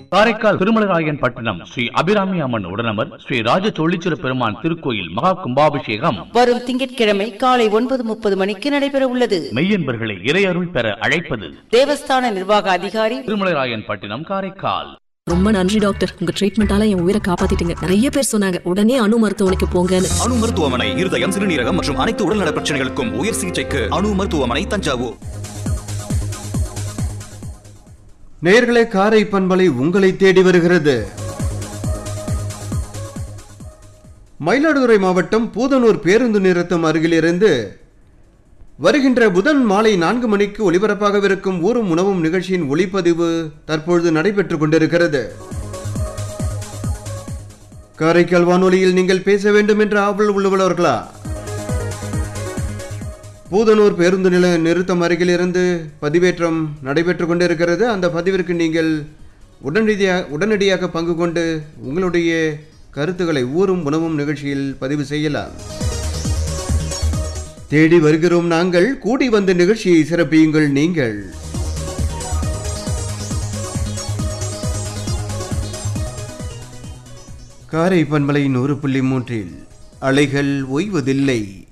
காரைக்கால் திருமலராயன் பட்டணம் ஸ்ரீ அபிராமி அம்மன் உடனமர் ஸ்ரீ ராஜ தொழிச்சிர பெருமான் திருக்கோயில் மகா கும்பாபிஷேகம் வரும் திங்கட்கிழமை காலை ஒன்பது முப்பது மணிக்கு நடைபெற உள்ளது மெய்யன்பர்களை இறையருள் பெற அழைப்பது தேவஸ்தான நிர்வாக அதிகாரி திருமலராயன் பட்டினம் காரைக்கால் ரொம்ப நன்றி டாக்டர் உங்க ட்ரீட்மெண்டால என் உயிரை காப்பாத்திட்டீங்க நிறைய பேர் சொன்னாங்க உடனே அணு மருத்துவமனைக்கு போங்கன்னு அணு மருத்துவமனை இருதயம் சிறுநீரகம் மற்றும் அனைத்து உடல்நல பிரச்சனைகளுக்கும் உயர் சிகிச்சைக்கு அணு மருத்துவமனை தஞ்சாவூர் நேயர்களே காரை பண்பலை உங்களை தேடி வருகிறது மயிலாடுதுறை மாவட்டம் பூதனூர் பேருந்து நிறுத்தம் அருகிலிருந்து வருகின்ற புதன் மாலை நான்கு மணிக்கு ஒலிபரப்பாகவிருக்கும் ஊரும் உணவும் நிகழ்ச்சியின் ஒளிப்பதிவு தற்பொழுது நடைபெற்றுக் கொண்டிருக்கிறது காரைக்கால் வானொலியில் நீங்கள் பேச வேண்டும் என்ற ஆவல் உள்ளவர்களா பூதனூர் பேருந்து நில நிறுத்தம் அருகிலிருந்து பதிவேற்றம் நடைபெற்றுக் கொண்டிருக்கிறது அந்த பதிவிற்கு நீங்கள் உடனடியாக உடனடியாக பங்கு கொண்டு உங்களுடைய கருத்துக்களை ஊரும் உணவும் நிகழ்ச்சியில் பதிவு செய்யலாம் தேடி வருகிறோம் நாங்கள் கூடி வந்த நிகழ்ச்சியை சிறப்பியுங்கள் நீங்கள் காரை பண்பலை நூறு புள்ளி மூன்றில் அலைகள் ஓய்வதில்லை